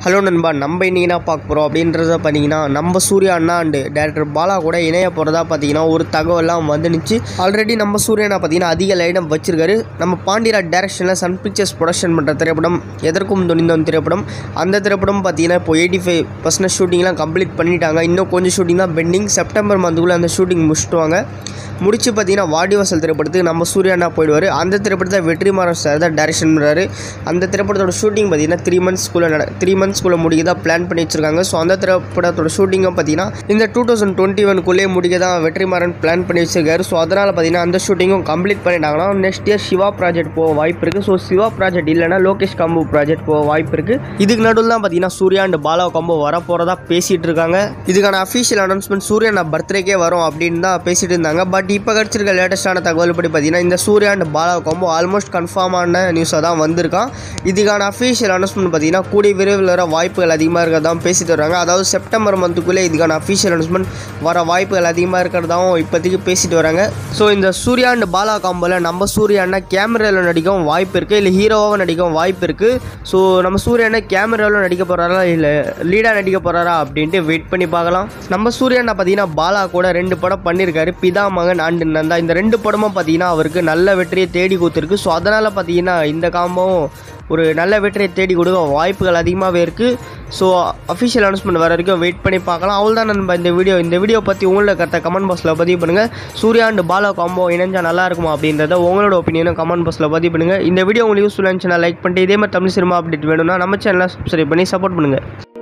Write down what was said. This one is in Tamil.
ஹலோ நண்பா நம்ம இன்னைக்கு என்ன பார்க்க போகிறோம் அப்படின்றத பார்த்தீங்கன்னா நம்ம சூர்யா அண்ணா அண்டு டேரக்டர் பாலா கூட இணைய போகிறதா பார்த்தீங்கன்னா ஒரு தகவலாம் வந்துனுச்சு ஆல்ரெடி நம்ம சூர்யானா பார்த்தீங்கன்னா அதிக லைடம் வச்சிருக்காரு நம்ம பாண்டியராஜ் டேரக்ஷனில் சன் பிக்சர்ஸ் ப்ரொடக்ஷன் பண்ணுற திரைப்படம் எதற்கும் துணிந்தோம் திரைப்படம் அந்த திரைப்படம் பார்த்தீங்கன்னா இப்போ எயிட்டி ஃபைவ் பர்சன்ட் ஷூட்டிங்லாம் கம்ப்ளீட் பண்ணிட்டாங்க இன்னும் கொஞ்சம் ஷூட்டிங் தான் பெண்டிங் செப்டம்பர் மந்த்துக்குள்ளே அந்த ஷூட்டிங் முடிச்சுட்டுவாங்க முடிச்சு பார்த்தீங்கன்னா வாடிவாசல் திரைப்படத்துக்கு நம்ம சூர்யா அண்ணா போயிடுவார் அந்த திரைப்படத்தை வெற்றிமாறன் சார் தான் டைரக்ஷன் பண்ணுறாரு அந்த திரைப்படத்தோட ஷூட்டிங் பார்த்தீங்கன்னா த்ரீ மந்த்ஸ்க்குள்ளே நட த்ரீ மந்த்ஸ்க்குள்ளே முடிக்க தான் பிளான் பண்ணி வச்சிருக்காங்க ஸோ அந்த திரைப்படத்தோட ஷூட்டிங்கும் பார்த்தீங்கன்னா இந்த டூ தௌசண்ட் டுவெண்ட்டி ஒன்குள்ளே முடிக்க தான் வெற்றிமாறன் பிளான் பண்ணி வச்சிருக்காரு ஸோ அதனால் பார்த்தீங்கன்னா அந்த ஷூட்டிங்கும் கம்ப்ளீட் பண்ணிட்டாங்கன்னா நெக்ஸ்ட் இயர் சிவா ப்ராஜெக்ட் போக வாய்ப்பு இருக்குது ஸோ சிவா ப்ராஜெக்ட் இல்லைன்னா லோகேஷ் காம்போ ப்ராஜெக்ட் போக வாய்ப்பு இருக்குது இதுக்கு நடுவில் தான் பார்த்தீங்கன்னா சூர்யா அண்ட் பாலா காம்போ வர போகிறதா பேசிகிட்டு இருக்காங்க இதுக்கான அஃபீஷியல் அனௌன்ஸ்மெண்ட் சூர்யா நான் பர்த்டேக்கே வரும் அப்படின்னு தான் பேசிட்டு இருந்தாங்க பட் இப்போ கிடச்சிருக்க லேட்டஸ்டான தகவல் படி பார்த்தீங்கன்னா இந்த Suriya and Bala combo almost கன்ஃபார்மான நியூஸாக தான் வந்திருக்கான் இதுக்கான அஃபீஷியல் அனௌன்ஸ்மெண்ட் பார்த்தீங்கன்னா கூடிய விரைவில் வர வாய்ப்புகள் அதிகமாக இருக்கிறதா பேசிட்டு வராங்க அதாவது செப்டம்பர் மந்த்துக்குள்ளே இதுக்கான அஃபீஷியல் அனௌன்ஸ்மெண்ட் வர வாய்ப்புகள் அதிகமாக இருக்கிறதாவும் இப்போதைக்கு பேசிட்டு வராங்க ஸோ இந்த சூர்யா அண்ட் பாலா காம்போல நம்ம சூர்யா அண்ணா கேமராவில் நடிக்கவும் வாய்ப்பு இருக்குது இல்லை ஹீரோவாக நடிக்கவும் வாய்ப்பு இருக்குது ஸோ நம்ம சூர்யா அண்ணா கேமராவில் நடிக்க போகிறாரா இல்லை லீடாக நடிக்க போகிறாரா அப்படின்ட்டு வெயிட் பண்ணி பார்க்கலாம் நம்ம சூர்யா அண்ணா பார்த்தீங்கன்னா பாலா கூட ரெண்டு படம் பண்ணியிருக்காரு பிதா மகன் அண்ட் நந்தா இந்த ரெண்டு படமும் பார்த்தீங்கன்னா அவருக்கு நல்ல வெற்றியை தேடி கொடுத்துருக்கு ஸோ அதனால் பார்த்தீங்கன்னா இந்த காம்போவும் ஒரு நல்ல வெற்றியை தேடி கொடுக்க வாய்ப்புகள் அதிகமாகவே இருக்குது ஸோ அஃபிஷியல் அனௌன்ஸ்மெண்ட் வர வரைக்கும் வெயிட் பண்ணி பார்க்கலாம் அவ்வளோ தான் நம்ம இந்த வீடியோ இந்த வீடியோ பற்றி உங்களோட கருத்தை கமெண்ட் பாக்ஸில் பதிவு பண்ணுங்கள் சூர்யா அண்ட் பாலா காம்போ இணைஞ்சா நல்லா இருக்குமா அப்படின்றத உங்களோட ஒப்பீனியனும் கமெண்ட் பாக்ஸில் பதிவு பண்ணுங்கள் இந்த வீடியோ உங்களுக்கு யூஸ்ஃபுல்லாக இருந்துச்சுன்னா லைக் பண்ணிட்டு இதே மாதிரி தமிழ் சினிமா அப்டேட் வேணும்னா நம்ம சேனலை சப்ஸ்கிரைப் பண்ணி சப்போர்ட் பண்ணுங்கள்